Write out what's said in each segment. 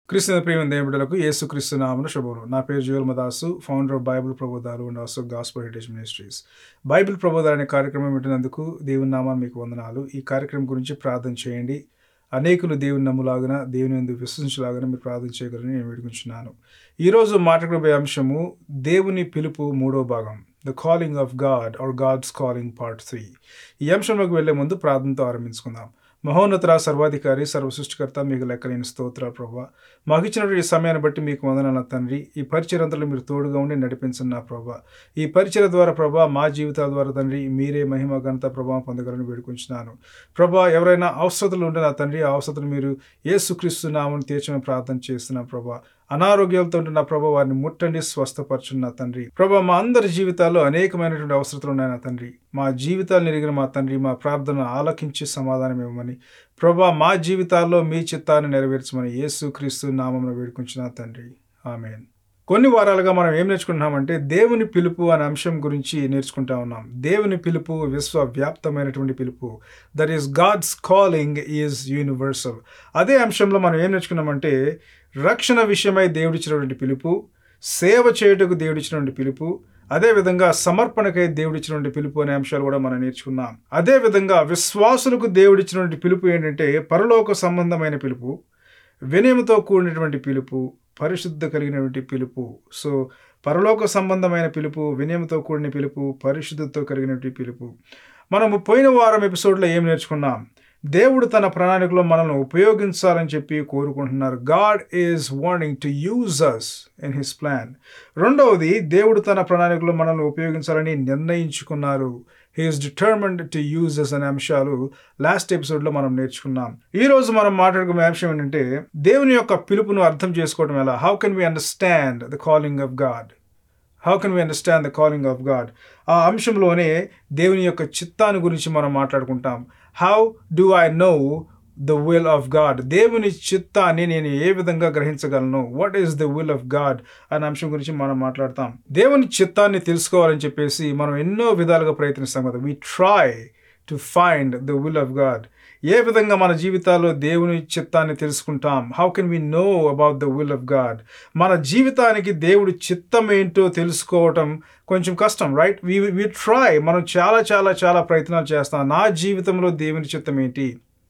క్రీస్తు ప్రేమ దేవుడులకు యేసు క్రీస్తు నామను శుభములు నా పేరు Joel Madasu founder of Bible ప్రబోధాలు and also gospel heritage ministries Bible ప్రబోధాలు అనే కార్యక్రమం వింటున్నందుకు దేవుని నామాన్ని మీకు వందనాలు ఈ కార్యక్రమం గురించి ప్రార్థన చేయండి అనేకులు దేవుని నమ్ములాగున దేవుని ఎందు విశ్వసించలాగున మీరు ప్రార్థన చేయగలని నేను వేడుకుంటున్నాను ఈరోజు మాట్లాడబోయే అంశము దేవుని పిలుపు మూడో భాగం the calling of God or God's calling part three ఈ అంశంలోకి వెళ్లే ముందు ప్రార్థనతో ఆరంభించుకుందాం మహోన్నత సర్వాధికారి సర్వసృష్టికర్త మీకు లెక్కలేని స్తోత్రాలు ప్రభా మాకు ఇచ్చినటువంటి ఈ సమయాన్ని బట్టి మీకు వందనాల తండ్రి ఈ పరిచయంతలో మీరు తోడుగా ఉండి నడిపించండి నా ప్రభా ఈ పరిచయ ద్వారా ప్రభా మా జీవితాల ద్వారా తండ్రి మీరే మహిమ ఘనత ప్రభావం పొందగలని వేడుకుంటున్నాను ప్రభా ఎవరైనా అవసరతలు ఉంటే నా తండ్రి ఆ అవసరతలు మీరు ఏసుక్రీస్తు నామని తీర్చమని ప్రార్థన చేస్తున్నాం ప్రభా అనారోగ్యాలతో ఉంటున్న ప్రభా వారిని ముట్టండి స్వస్థపరచున్న తండ్రి ప్రభా మా అందరి జీవితాల్లో అనేకమైనటువంటి అవసరతలు ఉన్నాయి నా తండ్రి మా జీవితాలు ఎరిగిన మా తండ్రి మా ప్రార్థన ఆలకించి సమాధానం ఇవ్వమని ప్రభా మా జీవితాల్లో మీ చిత్తాన్ని నెరవేర్చమని యేసు క్రీస్తు నామమున వేడుకుంటున్నా తండ్రి ఆమెన్ కొన్ని వారాలుగా మనం ఏం నేర్చుకుంటున్నామంటే దేవుని పిలుపు అనే అంశం గురించి నేర్చుకుంటా ఉన్నాం దేవుని పిలుపు విశ్వవ్యాప్తమైనటువంటి పిలుపు that is God's calling is universal అదే అంశంలో మనం ఏం నేర్చుకున్నామంటే రక్షణ విషయమై దేవుడిచ్చినటువంటి పిలుపు సేవ చేయుటకు దేవుడిచ్చినటువంటి పిలుపు అదేవిధంగా సమర్పణకై దేవుడిచ్చినటువంటి పిలుపు అనే అంశాలు కూడా మనం నేర్చుకున్నాం అదేవిధంగా విశ్వాసులకు దేవుడిచ్చినటువంటి పిలుపు ఏంటంటే పరలోక సంబంధమైన పిలుపు వినయముతో కూడినటువంటి పిలుపు పరిశుద్ధ కలిగినటువంటి పిలుపు సో పరలోక సంబంధమైన పిలుపు వినయంతో కూడిన పిలుపు పరిశుద్ధతో కలిగినటువంటి పిలుపు మనము పోయిన వారం ఎపిసోడ్లో ఏం నేర్చుకున్నాం దేవుడు తన ప్రణాళికలో మనల్ని ఉపయోగించాలని చెప్పి కోరుకుంటున్నారు God is warning to use us in his plan రెండవది దేవుడు తన ప్రణాళికలో మనల్ని ఉపయోగించాలని నిర్ణయించుకున్నారు he's determined to use us అనే అంశాలు లాస్ట్ ఎపిసోడ్లో మనం నేర్చుకున్నాం ఈ రోజు మనం మాట్లాడుకునే అంశం ఏంటంటే దేవుని యొక్క పిలుపును అర్థం చేసుకోవడం ఎలా how can we understand the calling of God how can we understand the calling of God ఆ అంశంలోనే దేవుని యొక్క చిత్తాన్ని గురించి మనం మాట్లాడుకుంటాం how do I know the will of God దేవుని చిత్తాన్ని నేను ఏ విధంగా గ్రహించగలను what is the will of God అనే అంశం గురించి మనం మాట్లాడతాం దేవుని చిత్తాన్ని తెలుసుకోవాలని చెప్పేసి మనం ఎన్నో విధాలుగా ప్రయత్నిస్తాం కదా we try to find the will of God ఏ విధంగా మన జీవితాల్లో దేవుని చిత్తాన్ని తెలుసుకుంటాం how can we know about the will of God మన జీవితానికి దేవుడి చిత్తం ఏంటో తెలుసుకోవటం కొంచెం కష్టం రైట్ వి వి ట్రై మనం చాలా చాలా చాలా ప్రయత్నాలు చేస్తాం నా జీవితంలో దేవుని చిత్తం ఏంటి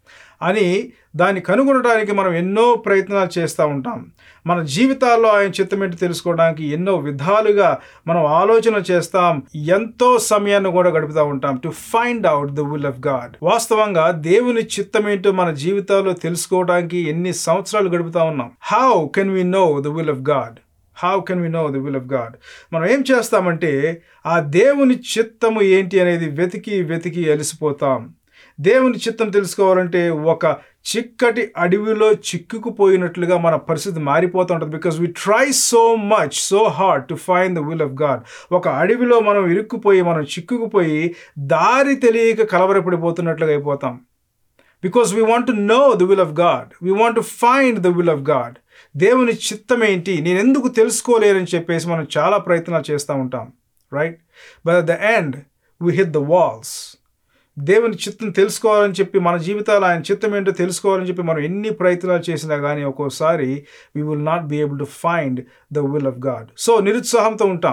అని దాన్ని కనుగొనడానికి మనం ఎన్నో ప్రయత్నాలు చేస్తూ ఉంటాం మన జీవితాల్లో ఆయన చిత్తమేంటి తెలుసుకోవడానికి ఎన్నో విధాలుగా మనం ఆలోచన చేస్తాం ఎంతో సమయాన్ని కూడా గడుపుతూ ఉంటాం to find out the will of God వాస్తవంగా దేవుని చిత్తమేంటో మన జీవితాల్లో తెలుసుకోవడానికి ఎన్ని సంవత్సరాలు గడుపుతా ఉన్నాం how can we know the will of God how can we know the will of God మనం ఏం చేస్తామంటే ఆ దేవుని చిత్తము ఏంటి అనేది వెతికి వెతికి అలిసిపోతాం దేవుని చిత్తం తెలుసుకోవాలంటే ఒక చిక్కటి అడవిలో చిక్కుకుపోయినట్లుగా మన పరిస్థితి మారిపోతూ ఉంటుంది because we try so much so hard to find the will of God ఒక అడవిలో మనం ఇరుక్కుపోయి మనం చిక్కుకుపోయి దారి తెలియక కలవరపడిపోతున్నట్లుగా అయిపోతాం because we want to know the will of God we want to find the will of God దేవుని చిత్తం ఏంటి నేను ఎందుకు తెలుసుకోలేరని చెప్పేసి మనం చాలా ప్రయత్నాలు చేస్తూ ఉంటాం right but at the end we hit the walls దేవుని చిత్తం తెలుసుకోవాలని చెప్పి మన జీవితాలు ఆయన చిత్తం ఏంటో తెలుసుకోవాలని చెప్పి మనం ఎన్ని ప్రయత్నాలు చేసినా కానీ ఒక్కోసారి we will not be able to find the will of God so నిరుత్సాహంతో ఉంటాం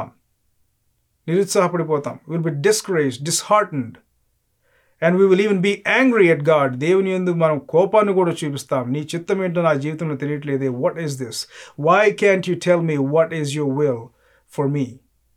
నిరుత్సాహపడిపోతాం will be discourage disheartened and we will even be angry at God దేవుని ఎందుకు మనం కోపాన్ని కూడా చూపిస్తాం నీ చిత్తం ఏంటో నా జీవితంలో తెలియట్లేదే what is this why can't you tell me what is your will for me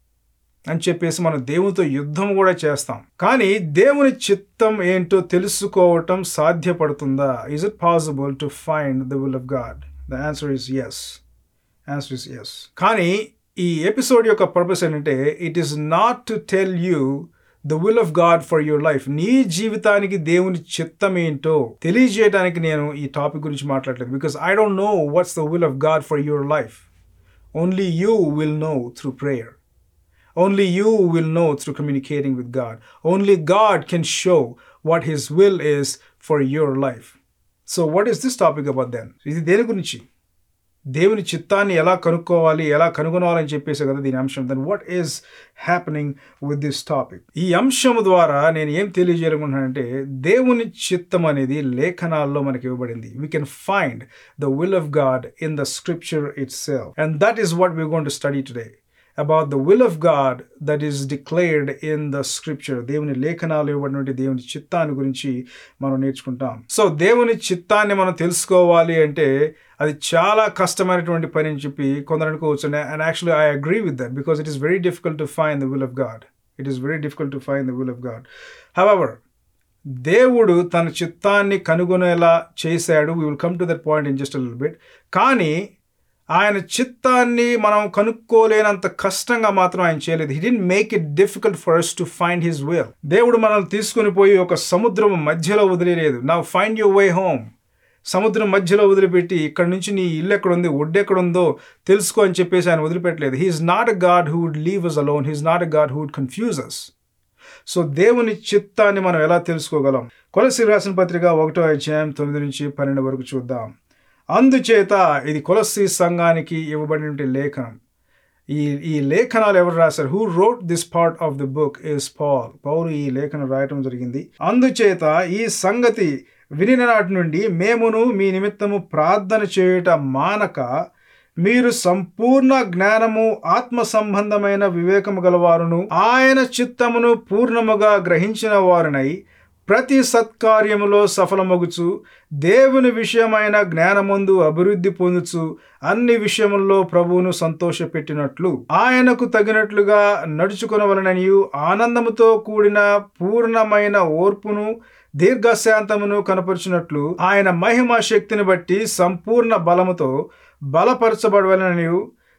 అని చెప్పేసి మనం దేవునితో యుద్ధం కూడా చేస్తాం కానీ దేవుని చిత్తం ఏంటో తెలుసుకోవటం సాధ్యపడుతుందా is it possible to find the will of God the answer is yes answer is yes కానీ ఈ ఎపిసోడ్ యొక్క పర్పస్ ఏంటంటే it is not to tell you the will of God for your life నీ జీవితానికి దేవుని చిత్తం ఏంటో తెలియజేయడానికి నేను ఈ టాపిక్ గురించి మాట్లాడలేదు because I don't know what's the will of God for your life only you will know through prayer Only you will know through communicating with God. Only God can show what His will is for your life. So, what is this topic about then? ఇది దేని గురించి దేవుని చిత్తాన్ని ఎలా కనుక్కోవాలి ఎలా కనుగొనాలని చెప్పేసి కదా దీని అంశం then what is happening with this topic ఈ అంశం ద్వారా నేను ఏం తెలియజేయాలనుకుంటున్నానంటే దేవుని చిత్తం అనేది లేఖనాల్లో మనకి ఇవ్వబడింది we can find the will of God in the scripture itself and that is what we gonna to study today about the will of God that is declared in the scripture దేవుని లేఖనాలు ఇవ్వబడినటువంటి దేవుని చిత్తాన్ని గురించి మనం నేర్చుకుంటాం so దేవుని చిత్తాన్ని మనం తెలుసుకోవాలి అంటే అది చాలా కష్టమైనటువంటి పని అని చెప్పి కొందరు అనుకోవచ్చు and actually I agree with that because it is very difficult to find the will of God it is very difficult to find the will of God however దేవుడు తన చిత్తాన్ని కనుగొనేలా చేశాడు we will come to that point in just లిల్ bit కానీ ఆయన చిత్తాన్ని మనం కనుక్కోలేనంత కష్టంగా మాత్రం ఆయన చేయలేదు he didn't make it difficult for us to find his will దేవుడు మనల్ని తీసుకుని పోయి ఒక సముద్రం మధ్యలో వదిలేలేదు నా ఫైండ్ యువర్ వే హోమ్ సముద్రం మధ్యలో వదిలిపెట్టి ఇక్కడ నుంచి నీ ఇల్లు ఎక్కడ ఉంది ఒడ్డు ఎక్కడ ఉందో తెలుసుకో అని చెప్పేసి ఆయన వదిలిపెట్టలేదు he's not a God who would leave us alone he's not a God who would confuse us so దేవుని చిత్తాన్ని మనం ఎలా తెలుసుకోగలం కొలసి రాసిన పత్రిక ఒకటో అధ్యాయం తొమ్మిది నుంచి పన్నెండు వరకు చూద్దాం అందుచేత ఇది కొలసి సంఘానికి ఇవ్వబడిన లేఖనం ఈ ఈ లేఖనాలు ఎవరు రాశారు who wrote this part of the book is Paul పౌరు ఈ లేఖనం రాయటం జరిగింది అందుచేత ఈ సంగతి వినిన నాటి నుండి మేమును మీ నిమిత్తము ప్రార్థన చేయుట మానక మీరు సంపూర్ణ జ్ఞానము ఆత్మ సంబంధమైన వివేకము గలవారును ఆయన చిత్తమును పూర్ణముగా గ్రహించిన వారునై ప్రతి సత్కార్యములో సఫలమగుచు దేవుని విషయమైన జ్ఞానమందు అభివృద్ధి పొందుచు అన్ని విషయముల్లో ప్రభువును సంతోషపెట్టినట్లు ఆయనకు తగినట్లుగా నడుచుకునవలననియు ఆనందముతో కూడిన పూర్ణమైన ఓర్పును దీర్ఘశాంతమును కనపరిచినట్లు ఆయన మహిమ శక్తిని బట్టి సంపూర్ణ బలముతో బలపరచబడవలననియు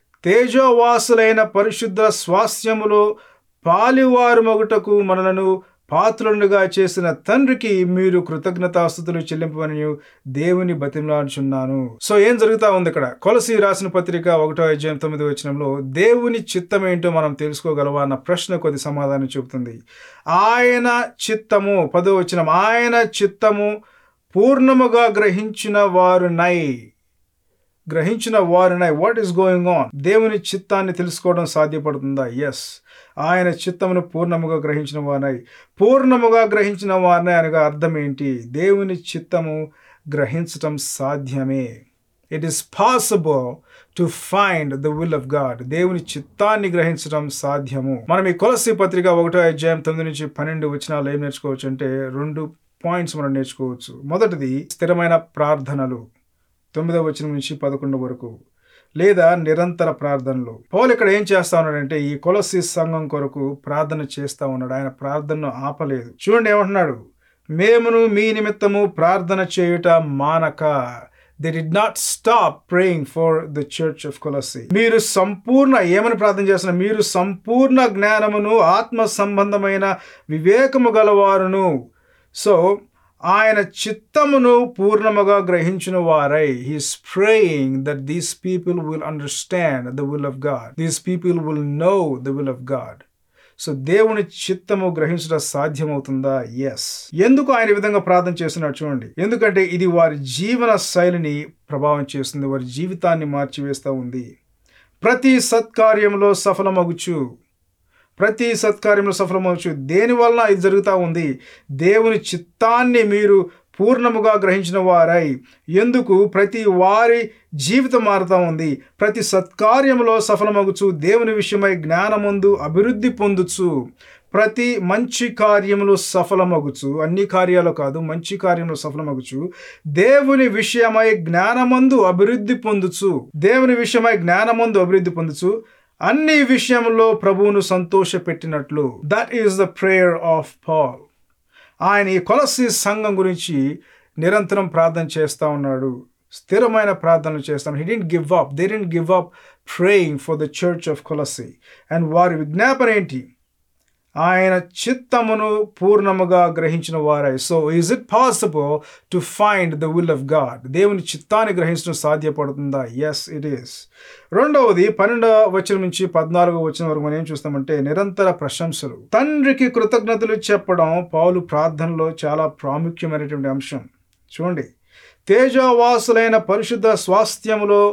తేజోవాసులైన పరిశుద్ధ స్వాస్థ్యములో పాలివారు మొగుటకు మనలను పాత్రులుగా చేసిన తండ్రికి మీరు కృతజ్ఞతాస్థుతులు చెల్లింపమని దేవుని బతిమలాడుచున్నాను సో ఏం జరుగుతా ఉంది ఇక్కడ కొలసి రాసిన పత్రిక ఒకటో అధ్యాయం తొమ్మిది వచనంలో దేవుని చిత్తం ఏంటో మనం తెలుసుకోగలవా అన్న ప్రశ్న కొద్ది సమాధానం చెబుతుంది ఆయన చిత్తము పదో వచనం ఆయన చిత్తము పూర్ణముగా గ్రహించిన వారునై గ్రహించిన వారినై వాట్ ఈస్ గోయింగ్ ఆన్ దేవుని చిత్తాన్ని తెలుసుకోవడం సాధ్యపడుతుందా ఎస్ ఆయన చిత్తమును పూర్ణముగా గ్రహించిన వారినై పూర్ణముగా గ్రహించిన వారినై అనగా అర్థం ఏంటి దేవుని చిత్తము గ్రహించటం సాధ్యమే it is possible to find the will of God దేవుని చిత్తాన్ని గ్రహించడం సాధ్యము మనం ఈ కొలసి పత్రిక ఒకటో అధ్యాయం తొమ్మిది నుంచి పన్నెండు వచనాలు ఏం నేర్చుకోవచ్చు అంటే రెండు పాయింట్స్ మనం నేర్చుకోవచ్చు మొదటిది స్థిరమైన ప్రార్థనలు తొమ్మిదవ వచనం నుంచి పదకొండు వరకు లేదా నిరంతర ప్రార్థనలు పౌలు ఇక్కడ ఏం చేస్తా ఉన్నాడంటే ఈ కొలసి సంఘం కొరకు ప్రార్థన చేస్తా ఉన్నాడు ఆయన ప్రార్థనను ఆపలేదు చూడండి ఏమంటున్నాడు మేమును మీ నిమిత్తము ప్రార్థన చేయుట మానక they did not stop praying for the church of Colossae మీరు సంపూర్ణ ఏమని ప్రార్థన చేస్తున్నారు మీరు సంపూర్ణ జ్ఞానమును ఆత్మ సంబంధమైన వివేకము గలవారును సో ఆయన చిత్తమును పూర్ణముగా గ్రహించిన వారై he's praying that these people will understand the will of God these people will know the will of God so దేవుని చిత్తము గ్రహించడం సాధ్యమవుతుందా ఎస్ ఎందుకు ఆయన ఈ విధంగా ప్రార్థన చేస్తున్నాడు చూడండి ఎందుకంటే ఇది వారి జీవన శైలిని ప్రభావం చేస్తుంది వారి జీవితాన్ని మార్చివేస్తూ ఉంది ప్రతి సత్కార్యంలో సఫలమగుచు ప్రతి సత్కార్యంలో సఫలమవచ్చు దేని వలన ఇది జరుగుతూ ఉంది దేవుని చిత్తాన్ని మీరు పూర్ణముగా గ్రహించిన వారై ఎందుకు ప్రతి వారి జీవితం మారుతూ ఉంది ప్రతి సత్కార్యంలో సఫలమగుచు దేవుని విషయమై జ్ఞానముందు అభివృద్ధి పొందుచు ప్రతి మంచి కార్యములు సఫలమగుచు అన్ని కార్యాలు కాదు మంచి కార్యములు సఫలమగుచు దేవుని విషయమై జ్ఞానమందు అభివృద్ధి పొందుచు దేవుని విషయమై జ్ఞానమందు అభివృద్ధి పొందుచు అన్ని విషయంలో ప్రభువును సంతోషపెట్టినట్లు that is the prayer of Paul ఆయన ఈ కొలసి సంఘం గురించి నిరంతరం ప్రార్థన చేస్తూ ఉన్నాడు స్థిరమైన ప్రార్థనలు చేస్తాను he didn't give up they didn't give up praying for the church of Colossae and వారి విజ్ఞాపన ఏంటి ఆయన చిత్తమును పూర్ణముగా గ్రహించిన వారై so is it possible to find the will of God దేవుని చిత్తాన్ని గ్రహించడం సాధ్యపడుతుందా ఎస్ ఇట్ ఈస్ రెండవది పన్నెండవ వచనం నుంచి పద్నాలుగో వచనం వరకు మనం ఏం చూస్తామంటే నిరంతర ప్రశంసలు తండ్రికి కృతజ్ఞతలు చెప్పడం పౌలు ప్రార్థనలో చాలా ప్రాముఖ్యమైనటువంటి అంశం చూడండి తేజవాసులైన పరిశుద్ధ స్వాస్థ్యములో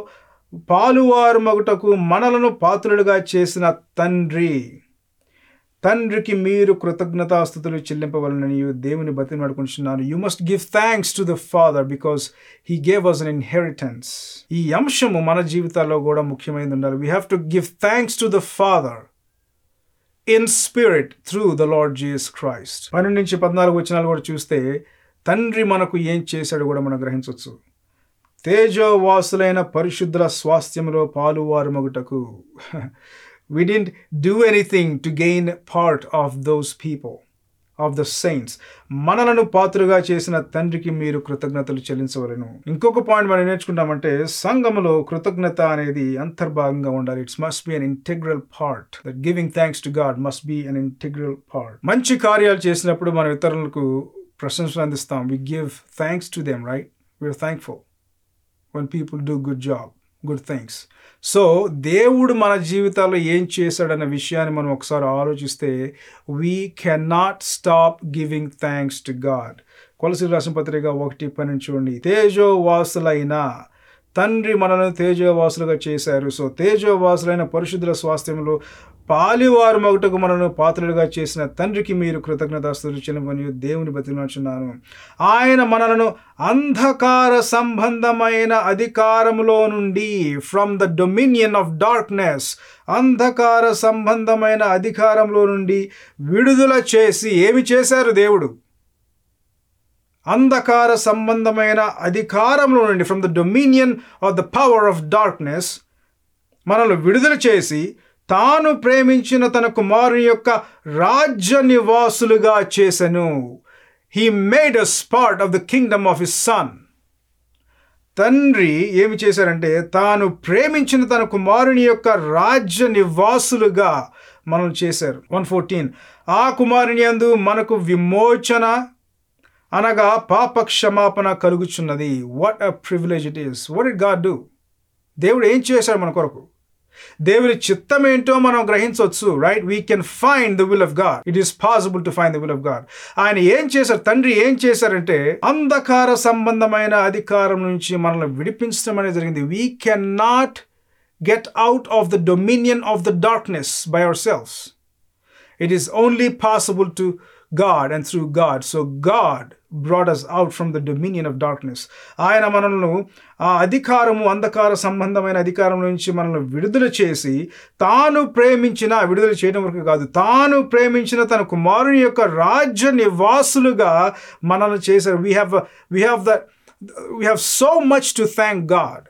పాలువారు మగుటకు మనలను పాత్రులుగా చేసిన తండ్రి తండ్రికి మీరు కృతజ్ఞతాస్థుతులు చెల్లింపవలనని దేవుని బతిమాడుకుంటున్నాను you must give thanks to the father because he gave us an inheritance ఈ అంశము మన జీవితాల్లో కూడా ముఖ్యమైనది ఉండాలి we have to give thanks to the father in spirit through the lord Jesus Christ పన్నెండు నుంచి పద్నాలుగు వచనాలు కూడా చూస్తే తండ్రి మనకు ఏం చేశాడో కూడా మనం గ్రహించవచ్చు తేజోవాసులైన పరిశుద్ధుల స్వాస్థ్యంలో పాలువారు మగుటకు we didn't do anything to gain part of those people of the saints మనలను పాత్రగా చేసిన తండ్రికి మీరు కృతజ్ఞతలు చెల్లించవలను ఇంకొక పాయింట్ మనం నేర్చుకుంటామంటే సంఘములో కృతజ్ఞత అనేది అంతర్భాగంగా ఉండాలి it's must be an integral part that giving thanks to God must be an integral part మంచి కార్యాలు చేసినప్పుడు మనం ఇతరులకు ప్రశంసలు అందిస్తాం we give thanks to them right we're thankful when people do good job good things so దేవుడు మన జీవితాల్లో ఏం చేశాడన్న విషయాన్ని మనం ఒకసారి ఆలోచిస్తే we can not stop giving thanks to God కొలసి రాసిన పత్రిక ఒకటి పన్నెండు చూడండి తేజోవాసులైన తండ్రి మనల్ని తేజోవాసులుగా చేశారు సో తేజోవాసులైన పరిశుద్ధుల స్వాస్థ్యంలో పాలివారు మగుటకు మనను పాత్రలుగా చేసిన తండ్రికి మీరు కృతజ్ఞతాస్తులు చెల్లింపని దేవుని బతికినచున్నాను ఆయన మనలను అంధకార సంబంధమైన అధికారములో నుండి from the dominion of darkness అంధకార సంబంధమైన అధికారంలో నుండి విడుదల చేసి ఏమి చేశారు దేవుడు అంధకార సంబంధమైన అధికారంలో నుండి from the dominion of the power of darkness మనల్ని విడుదల చేసి తాను ప్రేమించిన తన కుమారుని యొక్క రాజ్య నివాసులుగా చేసెను he made us part of the kingdom of his son తండ్రి ఏమి చేశారంటే తాను ప్రేమించిన తన కుమారుని యొక్క రాజ్య నివాసులుగా మనం చేశారు వన్ ఫోర్టీన్ ఆ కుమారుని అందు మనకు విమోచన అనగా పాప క్షమాపణ కలుగుచున్నది what a privilege it is what it God do దేవుడు ఏం చేశాడు మన కొరకు దేవుని చిత్తం ఏంటో మనం గ్రహించవచ్చు right we can find the will of God it is possible to find the will of God ఆయన ఏం చేశారు తండ్రి ఏం చేశారంటే అంధకార సంబంధమైన అధికారం నుంచి మనల్ని విడిపించడం అనేది జరిగింది we can not get out of the dominion of the darkness by our selves it is only possible to God and through God so God brought us out from the dominion of darkness ఆయన మనల్ని ఆ అధికారము అంధకార సంబంధమైన అధికారం నుంచి మనల్ని విడుదల చేసి తాను ప్రేమించిన విడుదల చేయడం వరకు కాదు తాను ప్రేమించిన తన కుమారుని యొక్క రాజ్య నివాసులుగా మనల్ని చేశారు we have we have the we have so much to thank God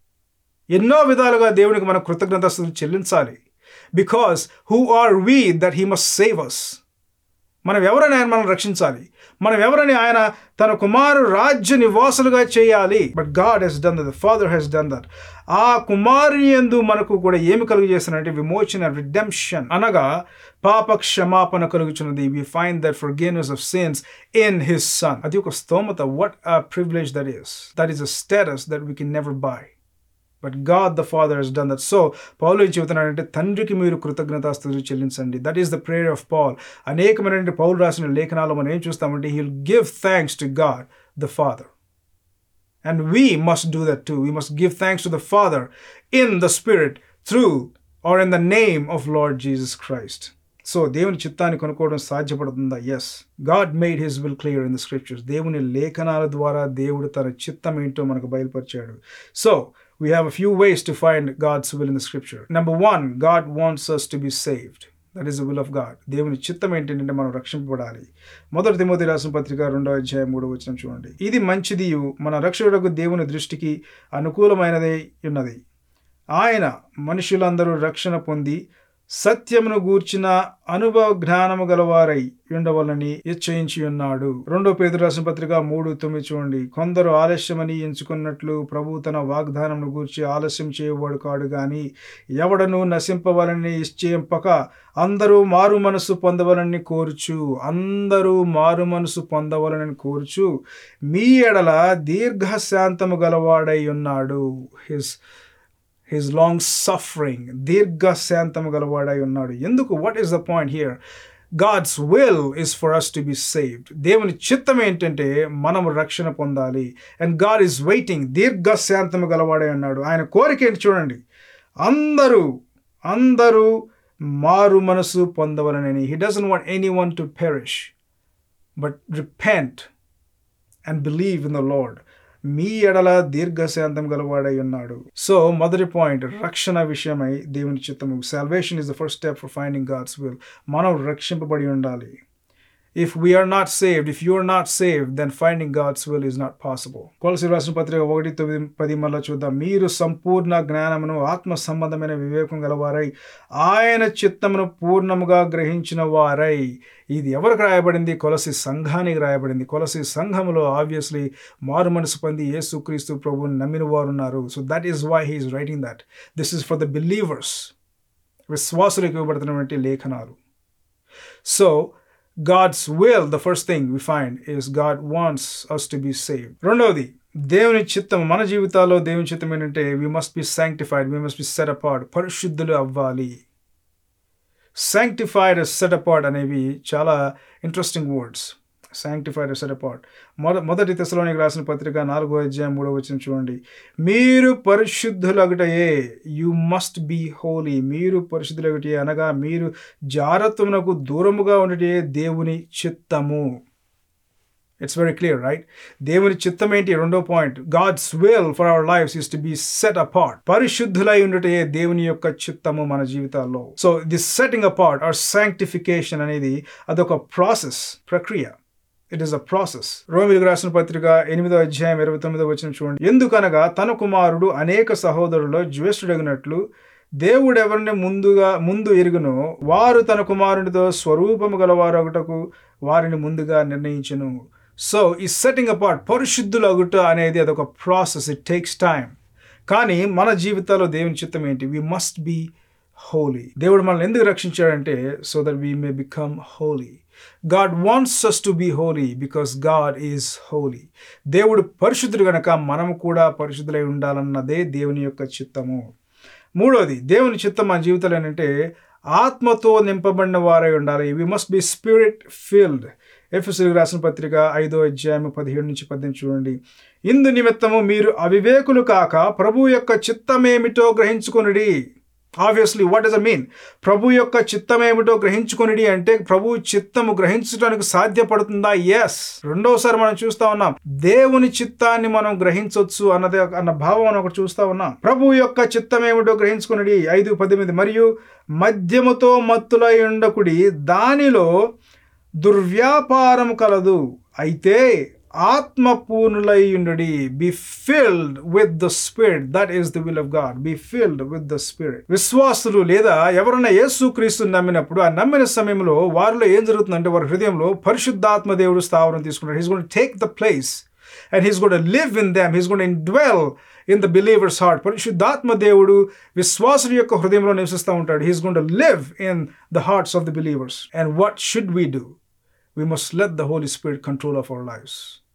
ఎన్నో విధాలుగా దేవునికి మన కృతజ్ఞతలు చెల్లించాలి because who are we that he must save us మనం ఎవరని ఆయన మనం రక్షించాలి మనం ఎవరని ఆయన తన కుమారు రాజ్య నివాసులుగా చేయాలి but God he's done that father he's done that ఆ కుమారుని ఎందు మనకు కూడా ఏమి కలుగు చేస్తానంటే విమోచన రిడెంప్షన్ అనగా పాప క్షమాపణ కలుగుచున్నది we find that forgiveness of sins in his son అది ఒక స్తోమత what a privilege that is that is a status that we can never buy but God the father he's done that so పౌలు ఏం చెబుతున్నాడంటే తండ్రికి మీరు కృతజ్ఞతాస్తుతులు చెల్లించండి that is the prayer of Paul అనేకమైనటువంటి పౌలు రాసిన లేఖనాలు మనం ఏం చూస్తామంటే he'll give thanks to God the father and we must do that too we must give thanks to the father in the spirit through or in the name of Lord Jesus Christ so దేవుని చిత్తాన్ని కొనుక్కోవడం సాధ్యపడుతుందా yes God made his will clear in the scriptures దేవుని లేఖనాల ద్వారా దేవుడు తన చిత్తం ఏంటో మనకు బయలుపరిచాడు so we have a few ways to find God's will in the scripture. Number one, God wants us to be saved. That is the will of God దేవుని చిత్తం ఏంటంటే మనం రక్షింపబడాలి మొదటి తిమోతి రాసిన పత్రిక రెండో అధ్యాయం మూడో వచ్చిన చూడండి ఇది మంచిది మన రక్షకుడకు దేవుని దృష్టికి అనుకూలమైనదే ఉన్నది ఆయన మనుషులందరూ రక్షణ పొంది సత్యమును గూర్చిన అనుభవ జ్ఞానము గలవారై ఉండవలని నిశ్చయించి ఉన్నాడు రెండో పేద రాసిన పత్రిక మూడు తొమ్మిది చూడండి కొందరు ఆలస్యమని ఎంచుకున్నట్లు ప్రభు తన వాగ్దానమును గూర్చి ఆలస్యం చేయవాడు కాడు గాని ఎవడను నశింపవలని నిశ్చయింపక అందరూ మారు మనసు పొందవలని కోరుచు అందరూ మారు మనసు పొందవలని కోరుచు మీ ఎడల దీర్ఘశాంతము గలవాడై ఉన్నాడు హిస్ హిజ్ లాంగ్ సఫరింగ్ దీర్ఘశాంతము గలవాడై ఉన్నాడు ఎందుకు what is the point here God's will is for us to be saved దేవుని చిత్తం ఏంటంటే మనం రక్షణ పొందాలి అండ్ గాడ్ ఈస్ వెయిటింగ్ దీర్ఘశాంతము గలవాడే అన్నాడు ఆయన కోరిక ఏంటి చూడండి అందరూ అందరూ మారు మనసు పొందవలనని he doesn't want anyone to perish but repent and believe in the Lord మీ ఎడల దీర్ఘశాంతం గలవాడై ఉన్నాడు సో మొదటి పాయింట్ రక్షణ విషయమై దేవుని చిత్తము salvation is the first step for finding God's will మనం రక్షింపబడి ఉండాలి if we're not saved if you are not saved then finding God's will is not possible కొలసి రాసిన పత్రిక ఒకటి తొమ్మిది పది మళ్ళా చూద్దాం మీరు సంపూర్ణ జ్ఞానమును ఆత్మ సంబంధమైన వివేకం గలవారై ఆయన చిత్తమును పూర్ణముగా గ్రహించిన వారై ఇది ఎవరికి రాయబడింది కొలసి సంఘానికి రాయబడింది కొలసి సంఘములో ఆబ్వియస్లీ మారు మనసు పొంది యేసుక్రీస్తు ప్రభువుని నమ్మిన వారు ఉన్నారు so that is why he is writing that this is for the believers విశ్వాసులకు ఇవ్వబడుతున్నటువంటి లేఖనాలు so God's will the first thing we find is God wants us to be save రెండవది దేవుని చిత్తం మన జీవితాల్లో దేవుని చిత్తం ఏంటంటే we must be sanctified we must be set apart పరిశుద్ధులు అవ్వాలి శాంక్టిఫైడ్ సెట్ అపార్డ్ అనేవి చాలా interesting words sanctified set apart మొద మొదటి దశలోనికి రాసిన పత్రిక నాలుగో అధ్యాయం మూడో వచ్చిన చూడండి మీరు పరిశుద్ధులగుటయే యు మస్ట్ బీ హోలీ మీరు పరిశుద్ధులగుటే అనగా మీరు జారత్వమునకు దూరముగా ఉండటే దేవుని చిత్తము ఇట్స్ వెరీ క్లియర్ రైట్ దేవుని చిత్తం ఏంటి రెండో point God's will for our life is to be set apart పరిశుద్ధులై ఉండటే దేవుని యొక్క చిత్తము మన జీవితాల్లో so this setting apart are sanctification అనేది అదొక ప్రాసెస్ ప్రక్రియ ఇట్ ఈస్ అ ప్రాసెస్ రోమిలకు రాసిన పత్రిక ఎనిమిదో అధ్యాయం ఇరవై తొమ్మిదో వచ్చిన చూడండి ఎందుకనగా తన కుమారుడు అనేక సహోదరులో జ్యేష్ఠుడగినట్లు దేవుడు ఎవరిని ముందుగా ముందు ఎరుగునో వారు తన కుమారునితో స్వరూపము గలవారు ఒకటకు వారిని ముందుగా నిర్ణయించును సో ఈ సెట్టింగ్ అపార్ట్ పరిశుద్ధులగుట అనేది అదొక ప్రాసెస్ ఇట్ టేక్స్ టైం కానీ మన జీవితాల్లో దేవుని చిత్తం ఏంటి వి మస్ట్ బీ హోలీ దేవుడు మనల్ని ఎందుకు రక్షించాడంటే so that we may become holy God wants us to be holy because God is holy దేవుడు పరిశుద్ధుడు గనక మనము కూడా పరిశుద్ధులై ఉండాలన్నదే దేవుని యొక్క చిత్తము మూడోది దేవుని చిత్తం మన జీవితంలో ఏంటంటే ఆత్మతో నింపబడిన వారై ఉండాలి we must be spirit filled ఎఫ్ఎస్ఎల్ రాసిన పత్రిక ఐదో అధ్యాయం పదిహేడు నుంచి పద్దెనిమిది చూడండి ఇందు నిమిత్తము మీరు అవివేకులు కాక ప్రభు యొక్క చిత్తమేమిటో గ్రహించుకొనిడి obviously what does a mean ప్రభు యొక్క చిత్తం ఏమిటో గ్రహించుకొనిడి అంటే ప్రభు చిత్తము గ్రహించడానికి సాధ్యపడుతుందా ఎస్ రెండోసారి మనం చూస్తా ఉన్నాం దేవుని చిత్తాన్ని మనం గ్రహించవచ్చు అన్నది అన్న భావం మనం ఒకటి చూస్తా ఉన్నాం ప్రభు యొక్క చిత్తం ఏమిటో గ్రహించుకొనిడి ఐదు పద్దెనిమిది మరియు మద్యముతో మత్తులై ఉండకుడి దానిలో దుర్వ్యాపారం కలదు అయితే ఆత్మపూర్ణులై ఉండుడి be filled with the spirit that is the will of God be filled with the spirit విశ్వాసులు లేదా ఎవరైనా యేసు క్రీస్తు నమ్మినప్పుడు ఆ నమ్మిన సమయంలో వారిలో ఏం జరుగుతుందంటే వారి హృదయంలో పరిశుద్ధాత్మ దేవుడు స్థావరం తీసుకుంటాడు he's gonna take the place and he's gonna live in them he's gonna dwell in the believers heart పరిశుద్ధాత్మ దేవుడు విశ్వాసుల యొక్క హృదయంలో నివసిస్తూ ఉంటాడు he's gonna to live in the hearts of the believers and what should we do we must let the holy spirit control of our lives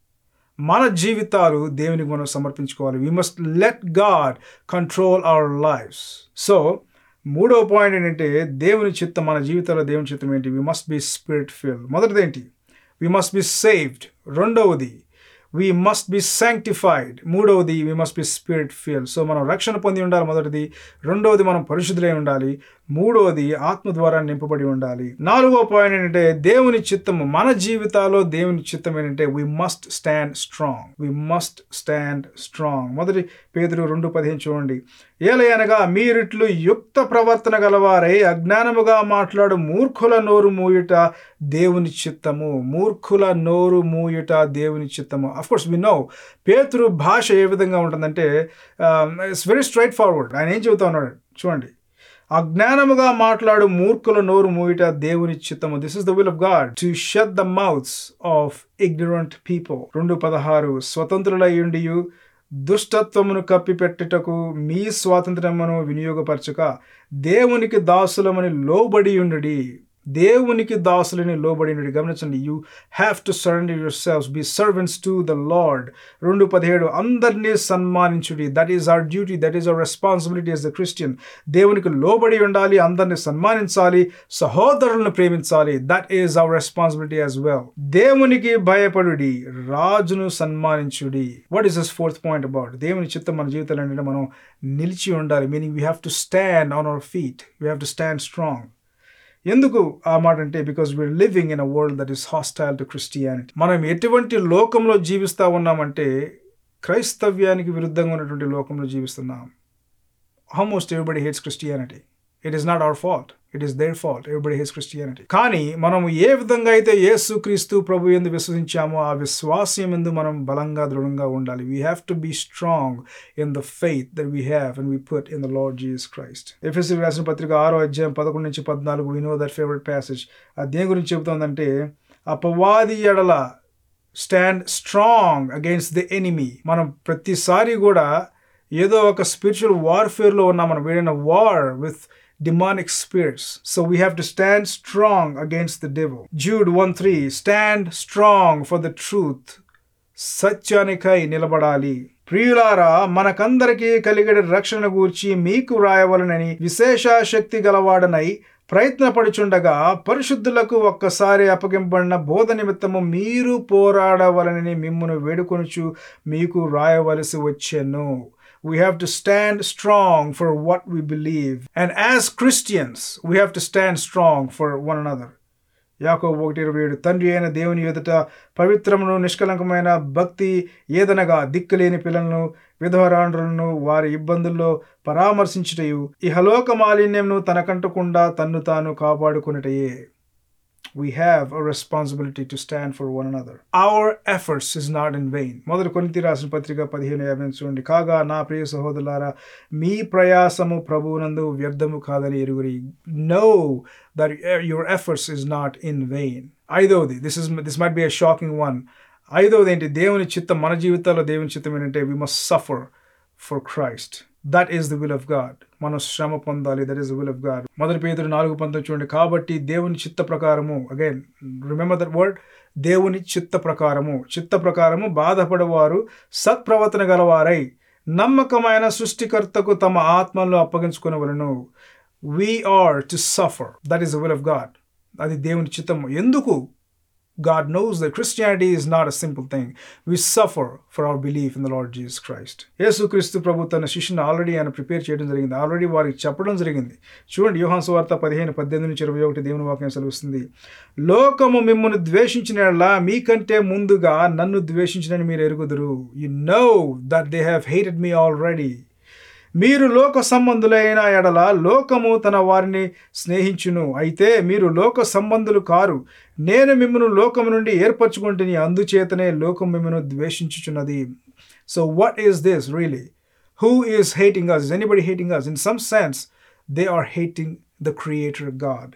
మన జీవితాలు దేవునికి మనం సమర్పించుకోవాలి we must let God control our lives so మూడవ point ఏంటంటే దేవుని చిత్తం మన జీవితంలో దేవుని చిత్తం ఏంటి we must be spirit filled మొదటిది ఏంటి వీ మస్ట్ బి సేవ్డ్ రెండవది వీ మస్ట్ బి శాంక్టిఫైడ్ మూడవది we must be spirit filled so మనం రక్షణ పొంది ఉండాలి మొదటిది రెండవది మనం పరిశుద్ధులై ఉండాలి మూడవది ఆత్మ ద్వారా నింపబడి ఉండాలి నాలుగో పాయింట్ ఏంటంటే దేవుని చిత్తము మన జీవితాల్లో దేవుని చిత్తం ఏంటంటే we must stand strong we must stand strong మొదటి పేదరు రెండు పదిహేను చూడండి ఏలయనగా మీరిట్లు యుక్త ప్రవర్తన గలవారై అజ్ఞానముగా మాట్లాడు మూర్ఖుల నోరు మూయుట దేవుని చిత్తము మూర్ఖుల నోరు మూయుట దేవుని చిత్తము అఫ్ కోర్స్ వి నో పేతురు భాష ఏ విధంగా ఉంటుందంటే ఇట్స్ వెరీ స్ట్రైట్ ఫార్వర్డ్ ఆయన ఏం చెబుతా ఉన్నాడు చూడండి అజ్ఞానముగా మాట్లాడు మూర్ఖుల నోరు మూయట దేవుని చిత్తము this is the will of God to shut the mouths of ignorant people రెండు పదహారు స్వతంత్రులయ్యుండియు దుష్టత్వమును కప్పిపెట్టుటకు మీ స్వాతంత్రమును వినియోగపరచక దేవునికి దాసులమని లోబడి ఉండి దేవునికి దాసులని లోబడినది గమనించండి you have to surrender your selves be servants to the lord రెండు పదిహేడు అందరినీ సన్మానించుడి that is our duty that is our responsibility as the Christian దేవునికి లోబడి ఉండాలి అందరిని సన్మానించాలి సహోదరులను ప్రేమించాలి that is our responsibility as well దేవునికి భయపడుడి రాజును సన్మానించుడి what is this fourth point about దేవుని చిత్తం మన జీవితంలో ఏంటంటే మనం నిలిచి ఉండాలి meaning we have to stand on our feet we have to stand strong ఎందుకు ఆ మాట అంటే because we are living in a world that is hostile to Christianity మనం ఎటువంటి లోకంలో జీవిస్తూ ఉన్నామంటే క్రైస్తవ్యానికి విరుద్ధంగా ఉన్నటువంటి లోకంలో జీవిస్తున్నాం almost everybody hates Christianity it is not our fault it is their fault everybody hates Christianity కానీ మనం ఏ విధంగా అయితే యేసు క్రీస్తు ప్రభు ఎందు విశ్వసించామో ఆ విశ్వాసం ఎందు మనం బలంగా దృఢంగా ఉండాలి we have to be strong in the faith that we have and we put in the lord Jesus Christ ఎఫ్ఎస్సి రాసిన పత్రిక ఆరో అధ్యాయం పదకొండు నుంచి పద్నాలుగు we know that favourite passage అది దేని గురించి చెబుతోందంటే అపవాది ఎడల stand strong against the enemy మనం ప్రతిసారి కూడా ఏదో ఒక స్పిరిచువల్ వార్ఫేర్లో ఉన్నాం మనం వేడిన war with demonic spirits. So we have to stand strong against the devil. Jude 1 3 Stand strong for the truth. సత్యానికై నిలబడాలి ప్రియులారా మనకందరికీ కలిగడి రక్షణ గూర్చి మీకు వ్రాయవలనని విశేష శక్తి గలవాడనై ప్రయత్నపడుచుండగా పరిశుద్ధులకు ఒక్కసారి అప్పగింపబడిన బోధ నిమిత్తము మీరు పోరాడవలనని మిమ్మును వేడుకొనుచు మీకు రాయవలసి వచ్చెను we have to stand strong for what we believe. And as Christians, we have to stand strong for one another. యాకోబు ఒకటి ఇరవై ఏడు తండ్రి అయిన దేవుని ఎదుట పవిత్రమును నిష్కలంకమైన భక్తి ఏదనగా దిక్కులేని పిల్లలను విధవరాండ్రులను వారి ఇబ్బందుల్లో పరామర్శించుటయు ఇహలోక మాలిన్యంను తనకంటకుండా తన్ను తాను కాపాడుకున్నటయే we have a responsibility to stand for one another. Our efforts is not in vain. మొదటి కొరింథీ రాసిన పత్రిక పదిహేను యాభై చూడండి కాగా నా ప్రియ సహోదరులారా మీ ప్రయాసము ప్రభువునందు వ్యర్థము కాదని ఎరుగురి know that your efforts is not in vain ఐదవది this is this might be a shocking one ఐదవది ఏంటి దేవుని చిత్తం మన జీవితాల్లో దేవుని చిత్తం ఏంటంటే we must suffer for Christ that is the will of God మనం శ్రమ పొందాలి that is the will of God మొదటి పేదరు నాలుగు పంతొమ్మిది చూడండి కాబట్టి దేవుని చిత్త ప్రకారము అగైన్ రిమెంబర్ దట్ వర్డ్ దేవుని చిత్త ప్రకారము చిత్త ప్రకారము బాధపడేవారు సత్ప్రవర్తన గలవారై నమ్మకమైన సృష్టికర్తకు తమ ఆత్మలను అప్పగించుకునేవలను we are to suffer that is the will of God అది దేవుని చిత్తము ఎందుకు God knows that Christianity is not a simple thing. We suffer for our belief in the Lord Jesus Christ. యేసుక్రీస్తు ప్రభు తన శిష్యుని ఆల్రెడీ ఆయన ప్రిపేర్ చేయడం జరిగింది ఆల్రెడీ వారికి చెప్పడం జరిగింది చూడండి యోహాన్ సువార్త పదిహేను పద్దెనిమిది నుంచి ఇరవై ఒకటి దేవుని వాక్యం సెలవుస్తుంది లోకము మిమ్మల్ని ద్వేషించిన మీకంటే ముందుగా నన్ను ద్వేషించినని మీరు ఎరుగుదురు you know that they have hated me already మీరు లోక సంబంధులైన ఎడల లోకము తన వారిని స్నేహించును అయితే మీరు లోక సంబంధులు కారు నేను మిమ్మను లోకము నుండి ఏర్పరచుకుంటుని అందుచేతనే లోకం మిమ్మను ద్వేషించుచున్నది so what is this really who is hating us is anybody hating us in some sense they are hating the creator God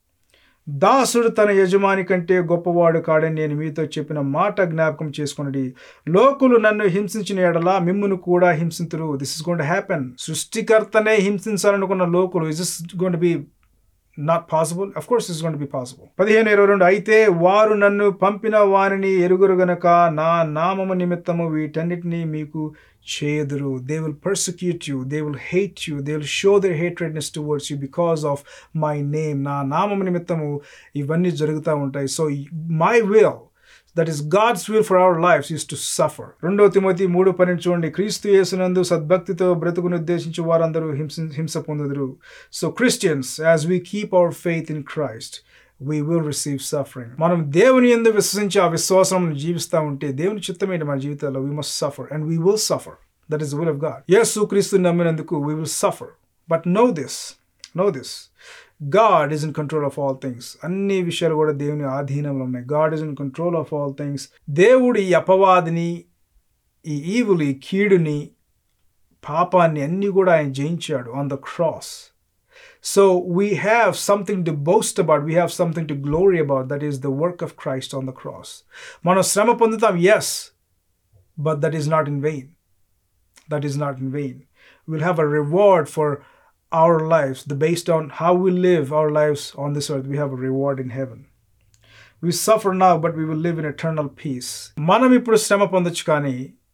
దాసుడు తన యజమాని కంటే గొప్పవాడు కాడని నేను మీతో చెప్పిన మాట జ్ఞాపకం చేసుకున్నది లోకులు నన్ను హింసించిన ఎడలా మిమ్మును కూడా హింసింతురు దిస్ ఇస్ గోన్ హ్యాపెన్ సృష్టికర్తనే హింసించాలనుకున్న లోకులు is is gonna be not possible of course is gonna be possible పదిహేను ఇరవై రెండు అయితే వారు నన్ను పంపిన వారిని ఎరుగురు గనక నా నామము నిమిత్తము వీటన్నిటినీ మీకు చేదురు they will persecute you they will hate you they will show their hatredness towards you because of my name నా నామము నిమిత్తము ఇవన్నీ జరుగుతూ ఉంటాయి so my will that is God's will for our lives is to suffer రెండో తిమోతి మూడు పన్నెండు చూడండి క్రీస్తు యేసునందు సద్భక్తితో బ్రతుకును ఉద్దేశించి వారందరూ హింస హింస పొందుదురు so Christians as we keep our faith in Christ we will receive suffering మనం దేవుని ఎందు విశ్వసించి ఆ విశ్వాసం జీవిస్తూ ఉంటే దేవుని చిత్తం ఏంటి మన జీవితాల్లో we must suffer and we will suffer that is will of God యేసు క్రీస్తు నమ్మినందుకు we will suffer but know this know this God is in control of all things అన్ని విషయాలు కూడా దేవుని ఆధీనంలో ఉన్నాయి God is in control of all things దేవుడు ఈ అపవాదిని ఈ ఈవులు ఈ కీడుని పాపాన్ని అన్ని కూడా ఆయన జయించాడు on the cross so we have something to boast about we have something to glory about that is the work of Christ on the cross మనం శ్రమ పొందుతాం yes but that is not in vain that is not in vain will have a reward for our lives, the based on how we live our lives on this earth, we have a reward in heaven. We suffer now, but we will live in eternal peace. మనం ఇప్పుడు శ్రమ పొందొచ్చు కానీ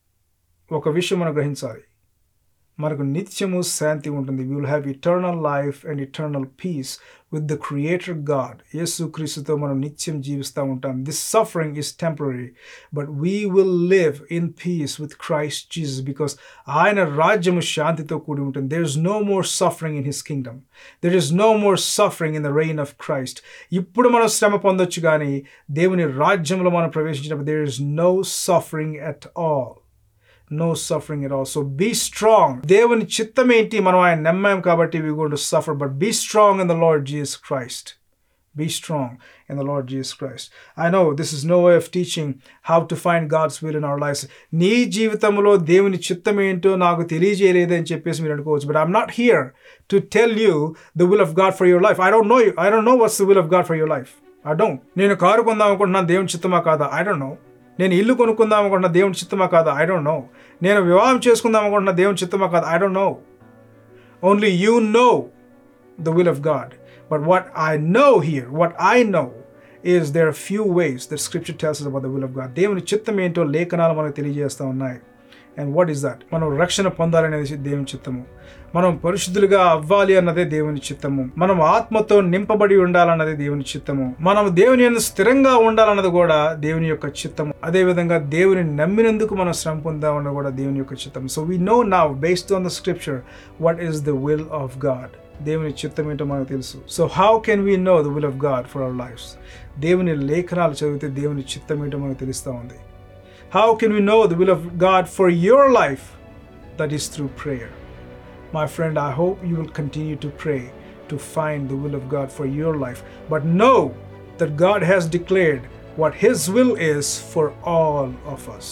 ఒక విషయం మనం గ్రహించాలి మనకు నిత్యము శాంతి ఉంటుంది we will have eternal life and eternal peace with the creator God యేసు క్రీస్తుతో మనం నిత్యం జీవిస్తూ ఉంటాం this suffering is temporary but we will live in peace with Christ Jesus because ఆయన రాజ్యము శాంతితో కూడి ఉంటుంది there is no more suffering in his kingdom there is no more suffering in the reign of Christ ఇప్పుడు మనం శ్రమ పొందొచ్చు కానీ దేవుని రాజ్యంలో మనం ప్రవేశించినప్పుడు there is no suffering at all no suffering at all so be strong దేవుని చిత్తం ఏంటి మనం ఆయన నమ్మాం కాబట్టి we gonna to suffer but be strong in the lord Jesus Christ be strong in the lord Jesus Christ I know this is no way of teaching how to find God's will in our life నీ జీవితంలో దేవుని చిత్తం ఏంటో నాకు తెలియజేయలేదు అని చెప్పేసి మీరు అనుకోవచ్చు but I'm not here to tell you the will of God for your life I don't know I don't know what's the will of God for your life I don't నేను కారు కొందాం అనుకుంటున్నాను దేవుని చిత్తమా కాదా I don't no నేను ఇల్లు కొనుక్కుందాం అనుకుంటున్న దేవుని చిత్తమా కాదా ఐ డోంట్ నో నేను వివాహం చేసుకుందాం అనుకుంటున్న దేవుని చిత్తమా కాదా I don't know only you know the will of God but what I know here what I know is there are few ways the scripture tells about the will of God దేవుని చిత్తం ఏంటో లేఖనాలు మనకు తెలియజేస్తూ ఉన్నాయి and what is that మనం రక్షణ పొందాలనేది దేవుని చిత్తము మనం పరిశుద్ధులుగా అవ్వాలి అన్నదే దేవుని చిత్తము మనం ఆత్మతో నింపబడి ఉండాలన్నదే దేవుని చిత్తము మనం దేవుని యందు స్థిరంగా ఉండాలన్నది కూడా దేవుని యొక్క చిత్తము అదే విధంగా దేవుని నమ్మినందుకు మనం శ్రమ పొందామన్నది కూడా దేవుని యొక్క చిత్తము so we know now based on the scripture what is the will of God దేవుని చిత్తం ఏంటో మనకు తెలుసు so how can we know the will of God for our lives దేవుని లేఖనాలు చదివితే దేవుని చిత్తం ఏంటో మనకు తెలుస్తూ ఉంది how can we know the will of God for your life that is through prayer My friend, I hope you will continue to pray to find the will of God for your life. But know that God has declared what His will is for all of us.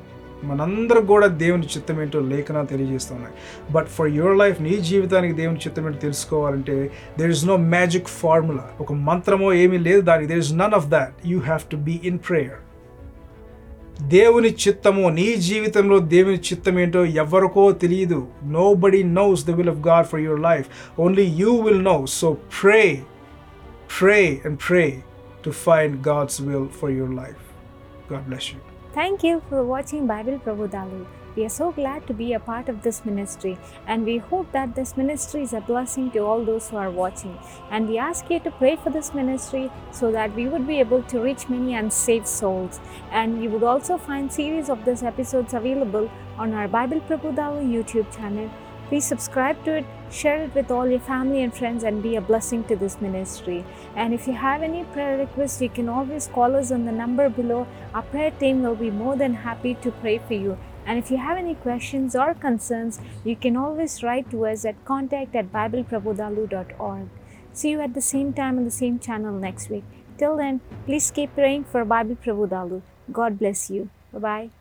మనందరూ కూడా దేవుని చిత్తం ఏంటో లేఖన తెలియజేస్తున్నాయి but for your life నీ జీవితానికి దేవుని చిత్తం ఏంటో తెలుసుకోవాలంటే there is no magic formula ఒక మంత్రమో ఏమీ లేదు దానికి there is none of that you have to be in prayer దేవుని చిత్తము నీ జీవితంలో దేవుని చిత్తం ఏంటో ఎవరికో తెలియదు nobody knows the will of God for your life only you will know so pray pray and pray to find God's will for your life God bless you Thank you for watching Bible Prabhudalu. We are so glad to be a part of this ministry and we hope that this ministry is a blessing to all those who are watching. And we ask you to pray for this ministry so that we would be able to reach many unsaved souls. And you would also find series of these episodes available on our Bible Prabhudalu YouTube channel. Please subscribe to it, share it with all your family and friends, and be a blessing to this ministry. And if you have any prayer requests, you can always call us on the number below. Our prayer team will be more than happy to pray for you. And if you have any questions or concerns, you can always write to us at contact at bibleprabhudalu.org. See you at the same time on the same channel next week. Till then, please keep praying for Bible Prabhudalu. God bless you. Bye bye.